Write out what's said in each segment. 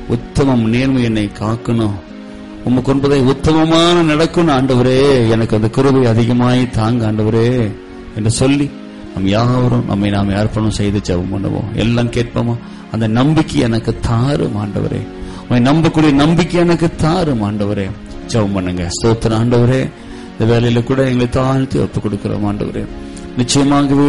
உத்தமம் நேர்மை என்னை காக்கணும் உமக்கு என்பதை உத்தமமான நடக்கணும் ஆண்டவரே எனக்கு அந்த கிருபை அதிகமாய் தாங்க ஆண்டவரே என்று சொல்லி நம் யாவரும் நம்மை நாம் அர்ப்பணம் செய்து ஜெபம் பண்ணுவோம் எல்லாம் கேட்போமா அந்த நம்பிக்கை எனக்கு தாரும் ஆண்டவரே உன்னை நம்பக்கூடிய நம்பிக்கை எனக்கு தாரும் ஆண்டவரே ஜெபம் பண்ணுங்க ஸ்தோத்திரம் ஆண்டவரே இந்த வேலையில கூட எங்களை தாழ்த்தி ஒப்பு கொடுக்கிறோம் ஆண்டவரே நிச்சயமாகவே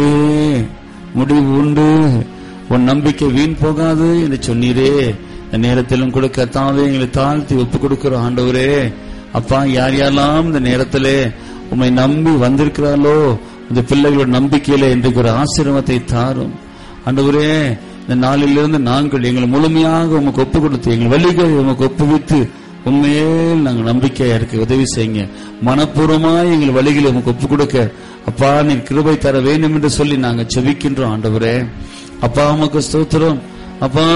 முடிவு உண்டு உன் நம்பிக்கை வீண் போகாது என்று சொன்னீரே இந்த நேரத்திலும் கூட கத்தாவே எங்களை தாழ்த்தி ஒப்பு கொடுக்கிறோம் ஆண்டவரே அப்பா யார் யாரெல்லாம் இந்த நேரத்திலே உம்மை நம்பி வந்திருக்கிறாளோ இந்த பிள்ளைகளோட நம்பிக்கையில இன்றைக்கு ஒரு ஆசீர்வாதத்தை தாரும் ஆண்டவரே இந்த நாளிலிருந்து நாங்கள் எங்களை முழுமையாக உமக்கு ஒப்பு கொடுத்து எங்கள் வழிகளை உமக்கு ஒப்புவித்து உண்மையில் நாங்கள் நம்பிக்கையா இருக்க உதவி செய்யுங்க மனப்பூர்வமாய் எங்கள் வழிகளை உமக்கு ஒப்பு கொடுக்க அப்பா நீ கிருபை தர வேண்டும் என்று சொல்லி நாங்கள் செபிக்கின்றோம் ஆண்டவரே அப்பா உமக்கு ஸ்தோத்திரம் அப்பா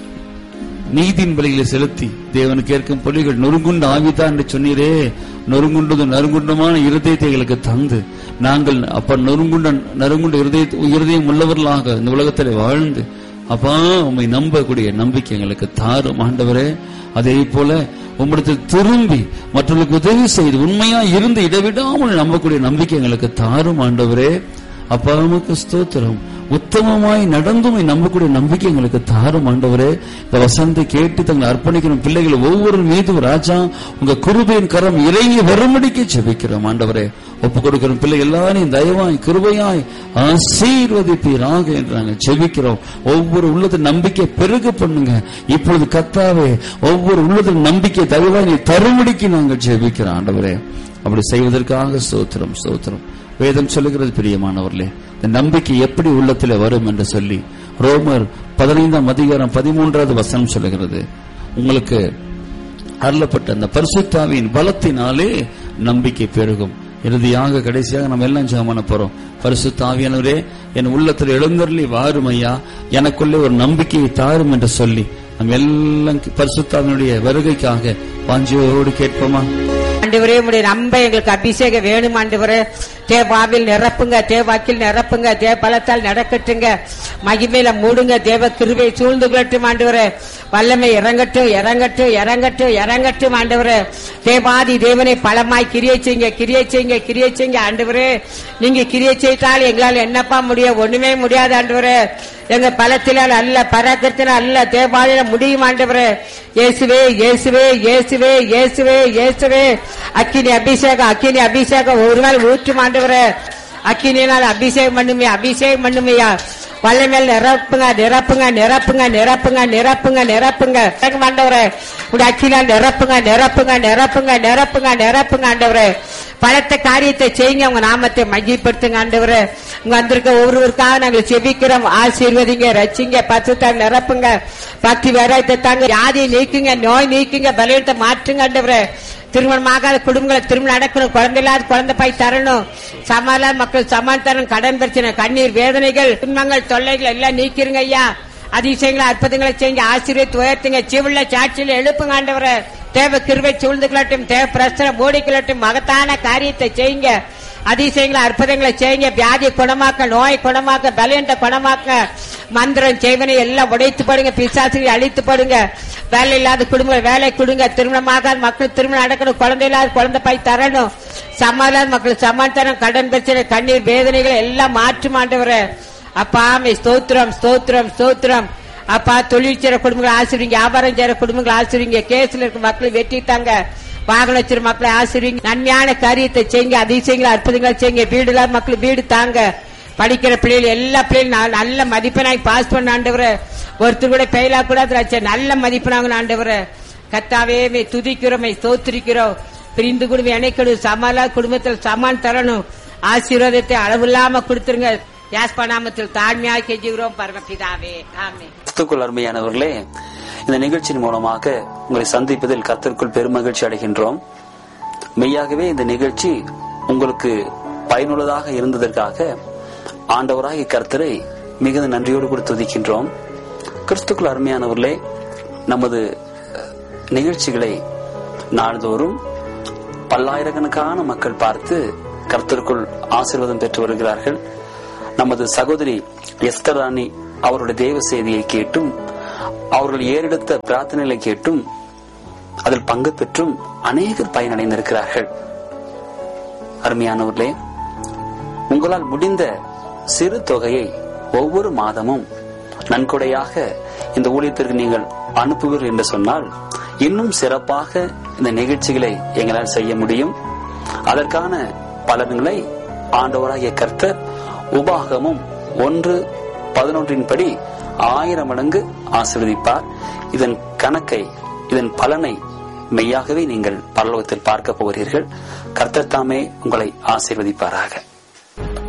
நீதியின் பலிகளை செலுத்தி தேவனுக்கு ஏற்கும் பொலிகள் நொறுங்குண்ட ஆவிதான் என்று சொன்னீரே நொறுங்குண்டது நறுங்குண்டமான இருதயத்தை எங்களுக்கு தந்து நாங்கள் அப்ப நொறுங்குண்ட நறுங்குண்ட இருதய இருதயம் உள்ளவர்களாக இந்த உலகத்தில் வாழ்ந்து அப்பா உண்மை நம்பக்கூடிய நம்பிக்கை எங்களுக்கு தாரும் ஆண்டவரே அதே போல உம்மிடத்தில் திரும்பி மற்றவர்களுக்கு உதவி செய்து உண்மையா இருந்து இடைவிடாமல் நம்பக்கூடிய நம்பிக்கை எங்களுக்கு தாரும் ஆண்டவரே அப்பா உமக்கு ஸ்தோத்திரம் உத்தமமாய் நடந்துமை நம்பக்கூடிய நம்பிக்கை எங்களுக்கு தாரும் ஆண்டவரே இந்த வசந்தை கேட்டு தங்களை அர்ப்பணிக்கிறோம் பிள்ளைகள் ஒவ்வொரு மீதும் ராஜா உங்க குருபையின் கரம் இறங்கி வரும்படிக்கு ஜெபிக்கிறோம் ஆண்டவரே ஒப்பு கொடுக்கிறோம் பிள்ளை எல்லாரையும் தயவாய் கிருபையாய் ஆசீர்வதிப்பீராக என்று நாங்கள் ஜெபிக்கிறோம் ஒவ்வொரு உள்ளத்தின் நம்பிக்கை பெருக பண்ணுங்க இப்பொழுது கத்தாவே ஒவ்வொரு உள்ளத்தின் நம்பிக்கை தயவாய் நீ தரும்படிக்கு நாங்கள் ஜெபிக்கிறோம் ஆண்டவரே அப்படி செய்வதற்காக ஸ்தோத்திரம் ஸ்தோத்திரம் வேதம் சொல்லுகிறது பிரியமானவர்களே இந்த நம்பிக்கை எப்படி உள்ளத்தில் வரும் என்று சொல்லி ரோமர் பதினைந்தாம் அதிகாரம் பதிமூன்றாவது வசனம் சொல்லுகிறது உங்களுக்கு அருளப்பட்ட அந்த பரிசுத்தாவின் பலத்தினாலே நம்பிக்கை பெருகும் இறுதியாக கடைசியாக நம்ம எல்லாம் ஜெபம் போறோம் பரிசுத்தாவியானவரே என் உள்ளத்தில் எழுந்தருளி வாரும் ஐயா எனக்குள்ளே ஒரு நம்பிக்கையை தாரும் என்று சொல்லி நம்ம எல்லாம் பரிசுத்தாவினுடைய வருகைக்காக வாஞ்சியோடு கேட்போமா ஆண்டவரே உடைய நம்ப எங்களுக்கு அபிஷேகம் வேணும் ஆண்டவரே தேவாவில் நிரப்புங்க தேவாக்கில் நிரப்புங்க தேவ பலத்தால் நடக்கட்டுங்க மகிமையில மூடுங்க தேவ கிருவை சூழ்ந்து கொள்ளட்டும் ஆண்டவரே வல்லமை இறங்கட்டும் இறங்கட்டும் இறங்கட்டும் இறங்கட்டும் ஆண்டவரே தேவாதி தேவனை பலமாய் கிரியை செய்யுங்க கிரியை செய்யுங்க கிரியை செய்யுங்க ஆண்டவரே நீங்க கிரியை செய்தால் எங்களால் என்னப்பா முடியும் ஒண்ணுமே முடியாது ஆண்டவரே எங்க பலத்தினால் அல்ல பராக்கத்தினால் அல்ல தேவாதியில முடியும் ஆண்டவரே இயேசுவே இயேசுவே இயேசுவே இயேசுவே இயேசுவே அக்கினி அபிஷேகம் அக்கினி அபிஷேகம் ஒரு நாள் ஊற்றும் ஆண்டவரே அக்கினினால் அபிஷேகம் பண்ணுமே அபிஷேகம் பண்ணுமையா வல்லமேல் நிரப்புங்க நிரப்புங்க நிரப்புங்க நிரப்புங்க நிரப்புங்க நிரப்புங்க இறங்கும் ஆண்டவரே உடைய அக்கினால் நிரப்புங்க நிரப்புங்க நிரப்புங்க நிரப்புங்க நிரப்புங்க ஆண்டவரே பலத்த காரியத்தை செய்யுங்க உங்க நாமத்தை மையப்படுத்துங்க ஆண்டவரே இங்க வந்திருக்க ஒவ்வொருவருக்காக நாங்கள் செபிக்கிறோம் ஆசீர்வதிங்க ரச்சிங்க பசுத்தால் நிரப்புங்க பக்தி வேறாயத்தை தாங்க வியாதியை நீக்குங்க நோய் நீக்குங்க பலவீனத்தை மாற்றுங்க ஆண்டவரே திருமணமாகாத குடும்பங்களை திருமணம் நடக்கணும் குழந்தை இல்லாத குழந்தை பாய் தரணும் சமாதான மக்கள் சமாதானம் கடன் பிரச்சனை கண்ணீர் வேதனைகள் துன்பங்கள் தொல்லைகள் எல்லாம் நீக்கிருங்க ஐயா அதிசயங்களை அற்புதங்களை செய்யுங்க ஆசீர்வதித்து உயர்த்துங்க சிவுள்ள சாட்சியில் எழுப்புங்க ஆண்டவரை தேவ கிருவை சூழ்ந்து கொள்ளட்டும் தேவ பிரச்சனை மூடிக்கொள்ளட்டும் மகத்தான காரியத்தை செய்யுங்க அதிசயங்களை அற்புதங்களை செய்யுங்க வியாதி குணமாக்க நோய் குணமாக்க பலவீனத்தை குணமாக்க மந்திரம் செய்வனை எல்லாம் உடைத்து படுங்க பிசாசுகளை அழித்து படுங்க வேலை இல்லாத குடும்பங்கள் வேலை கொடுங்க திருமணமாக மக்கள் திருமணம் நடக்கணும் குழந்தை இல்லாத குழந்தை பாய் தரணும் சமாதான மக்கள் சமாதானம் கடன் பிரச்சனை கண்ணீர் வேதனைகளை எல்லாம் மாற்று மாண்டவர அப்பா மே ஸ்தோத்திரம் ஸ்தோத்திரம் ஸ்தோத்திரம் அப்பா தொழில் செய்யற குடும்பங்களை ஆசிரியங்க வியாபாரம் செய்யற குடும்பங்களை ஆசிரியங்க கேஸ்ல இருக்க மக்களை வெட்டிட்டாங்க வாகன வச்சிரு மக்களை ஆசிரியங்க நன்மையான காரியத்தை செய்யுங்க அதிசயங்களை அற்புதங்களை செய்யுங்க வீடு இல்லாத மக்கள் வீடு தாங்க படிக்கிற பிள்ளைகள் எல்லா பிள்ளைகளும் நல்ல மதிப்பெண்ணாய் பாஸ் பண்ண ஆண்டவர ஒருத்தர் கூட பெயிலா கூடாது நல்ல மதிப்பெண்ணாங்க ஆண்டவர கத்தாவே மே துதிக்கிறோம் மே ஸ்தோத்திரிக்கிறோம் பிரிந்து குடும்பம் இணைக்கணும் சமாளா குடும்பத்தில் சமான் தரணும் ஆசீர்வாதத்தை அளவில்லாம கொடுத்துருங்க யாஸ்பா நாமத்தில் தாழ்மையாக கெஞ்சுகிறோம் பரமபிதாவே ஆமே கிறிஸ்துக்குள் அருமையானவர்களே இந்த நிகழ்ச்சியின் மூலமாக உங்களை சந்திப்பதில் கர்த்தருக்குள் பெருமகிழ்ச்சி அடைகின்றோம் மெய்யாகவே இந்த நிகழ்ச்சி உங்களுக்கு பயனுள்ளதாக இருந்ததற்காக ஆண்டவராகிய கர்த்தரை மிகுந்த நன்றியோடு கூட துதிக்கின்றோம் கிறிஸ்துக்குள் அருமையானவர்களே நமது நிகழ்ச்சிகளை நாள்தோறும் பல்லாயிரக்கணக்கான மக்கள் பார்த்து கர்த்தருக்குள் ஆசீர்வாதம் பெற்று வருகிறார்கள் நமது சகோதரி எஸ்தர் ராணி அவருடைய தேவ செய்தியை கேட்டும் அவர்கள் ஏறெடுத்த பிரார்த்தனைகளை கேட்டும் அதில் பங்கு பெற்றும் அநேகர் பயனடைந்திருக்கிறார்கள் அருமையானவர்களே உங்களால் முடிந்த சிறு தொகையை ஒவ்வொரு மாதமும் நன்கொடையாக இந்த ஊழியத்திற்கு நீங்கள் அனுப்புவீர்கள் என்று சொன்னால் இன்னும் சிறப்பாக இந்த நிகழ்ச்சிகளை எங்களால் செய்ய முடியும் அதற்கான பலன்களை ஆண்டவராகிய கர்த்தர் உபாகமும் ஒன்று பதினொன்றின் படி ஆயிரம் மடங்கு ஆசீர்வதிப்பார் இதன் கணக்கை இதன் பலனை மெய்யாகவே நீங்கள் பரலோகத்தில் பார்க்க போகிறீர்கள் கர்த்தர் தாமே உங்களை ஆசீர்வதிப்பாராக